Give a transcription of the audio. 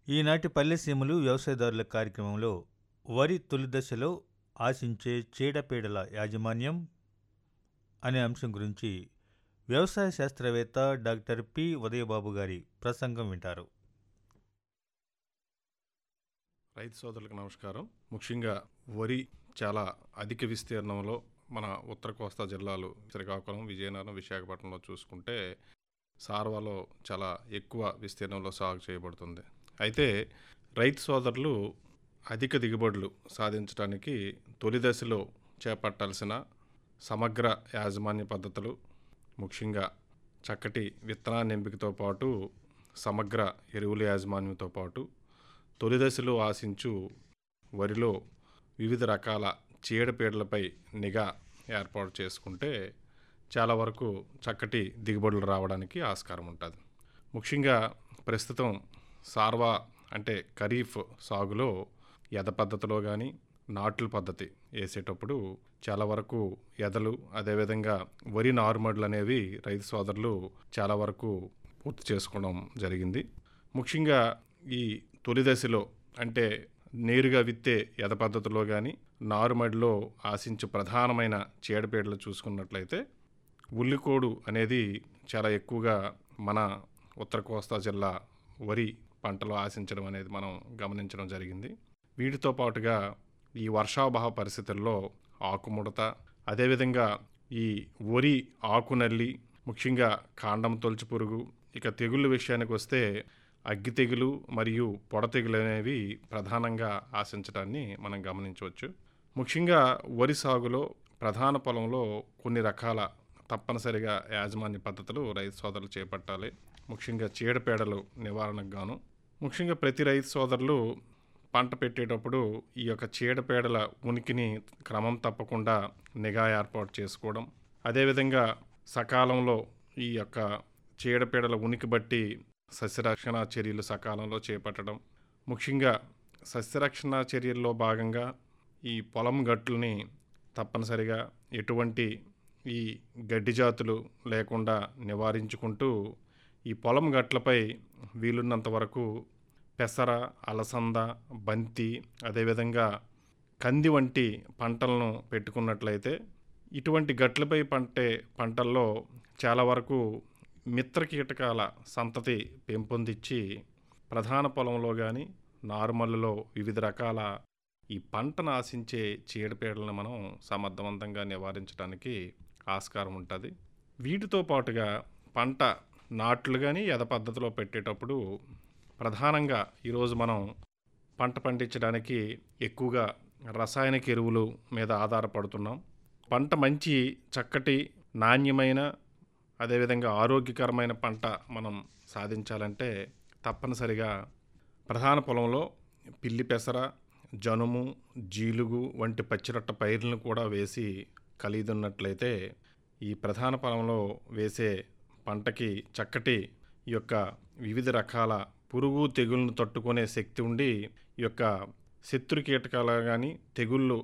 ఈనాటి పల్లె సీమలు వ్యవసాయదారుల కార్యక్రమంలో వరి తొలి దశలో ఆశించే చీడపీడల యాజమాన్యం అనే అంశం గురించి వ్యవసాయ శాస్త్రవేత్త డాక్టర్ పి ఉదయబాబు గారి ప్రసంగం వింటారు రైతు సోదరులకు నమస్కారం ముఖ్యంగా వరి చాలా అధిక విస్తీర్ణంలో మన ఉత్తర కోస్తా జిల్లాలు శ్రీకాకుళం విజయనగరం విశాఖపట్నంలో చూసుకుంటే సార్వాలో చాలా ఎక్కువ విస్తీర్ణంలో సాగు చేయబడుతుంది అయితే రైతు సోదరులు అధిక దిగుబడులు సాధించడానికి తొలి దశలో చేపట్టాల్సిన సమగ్ర యాజమాన్య పద్ధతులు ముఖ్యంగా చక్కటి విత్తనాన్ని ఎంపికతో పాటు సమగ్ర ఎరువుల యాజమాన్యంతో పాటు తొలి దశలో ఆశించు వరిలో వివిధ రకాల చీడపీడలపై నిఘా ఏర్పాటు చేసుకుంటే చాలా వరకు చక్కటి దిగుబడులు రావడానికి ఆస్కారం ఉంటుంది ముఖ్యంగా ప్రస్తుతం సార్వా అంటే ఖరీఫ్ సాగులో ఎద పద్ధతిలో కానీ నాట్ల పద్ధతి వేసేటప్పుడు చాలా వరకు ఎదలు అదేవిధంగా వరి నారుమడులు అనేవి రైతు సోదరులు చాలా వరకు పూర్తి చేసుకోవడం జరిగింది ముఖ్యంగా ఈ తొలి దశలో అంటే నేరుగా విత్తే ఎద పద్ధతిలో కానీ నారుమడిలో ఆశించు ప్రధానమైన చీడపీడలు చూసుకున్నట్లయితే ఉల్లికోడు అనేది చాలా ఎక్కువగా మన ఉత్తర కోస్తా జిల్లా వరి పంటలో ఆశించడం అనేది మనం గమనించడం జరిగింది వీటితో పాటుగా ఈ వర్షాభావ పరిస్థితుల్లో ఆకుముడత అదేవిధంగా ఈ వరి ఆకునల్లి ముఖ్యంగా కాండం తొలచి పురుగు ఇక తెగుళ్ళ విషయానికి వస్తే అగ్గి తెగులు మరియు పొడ తెగులు అనేవి ప్రధానంగా ఆశించడాన్ని మనం గమనించవచ్చు ముఖ్యంగా వరి సాగులో ప్రధాన పొలంలో కొన్ని రకాల తప్పనిసరిగా యాజమాన్య పద్ధతులు రైతు సోదరులు చేపట్టాలి ముఖ్యంగా చీడపీడలు నివారణకు గాను ముఖ్యంగా ప్రతి రైతు సోదరులు పంట పెట్టేటప్పుడు ఈ యొక్క చీడపీడల ఉనికిని క్రమం తప్పకుండా నిఘా ఏర్పాటు చేసుకోవడం అదేవిధంగా సకాలంలో ఈ యొక్క చీడపీడల ఉనికి బట్టి సస్యరక్షణ చర్యలు సకాలంలో చేపట్టడం ముఖ్యంగా సస్యరక్షణ చర్యల్లో భాగంగా ఈ పొలం గట్లని తప్పనిసరిగా ఎటువంటి ఈ గడ్డి జాతులు లేకుండా నివారించుకుంటూ ఈ పొలం గట్లపై వీలున్నంత వరకు పెసర అలసంద బంతి అదేవిధంగా కంది వంటి పంటలను పెట్టుకున్నట్లయితే ఇటువంటి గట్లపై పంటే పంటల్లో చాలా వరకు మిత్ర కీటకాల సంతతి పెంపొందించి ప్రధాన పొలంలో కానీ నార్మల్లో వివిధ రకాల ఈ పంటను ఆశించే చీడపీడలను మనం సమర్థవంతంగా నివారించడానికి ఆస్కారం ఉంటుంది వీటితో పాటుగా పంట నాట్లు కానీ యథ పద్ధతిలో పెట్టేటప్పుడు ప్రధానంగా ఈరోజు మనం పంట పండించడానికి ఎక్కువగా రసాయనిక ఎరువులు మీద ఆధారపడుతున్నాం పంట మంచి చక్కటి నాణ్యమైన అదేవిధంగా ఆరోగ్యకరమైన పంట మనం సాధించాలంటే తప్పనిసరిగా ప్రధాన పొలంలో పిల్లి పెసర జనుము జీలుగు వంటి పచ్చిరొట్ట పైర్లను కూడా వేసి కలిదున్నట్లయితే ఈ ప్రధాన పొలంలో వేసే పంటకి చక్కటి ఈ యొక్క వివిధ రకాల పురుగు తెగుళ్ళను తట్టుకునే శక్తి ఉండి ఈ యొక్క శత్రు కీటకాలు కానీ తెగుళ్ళు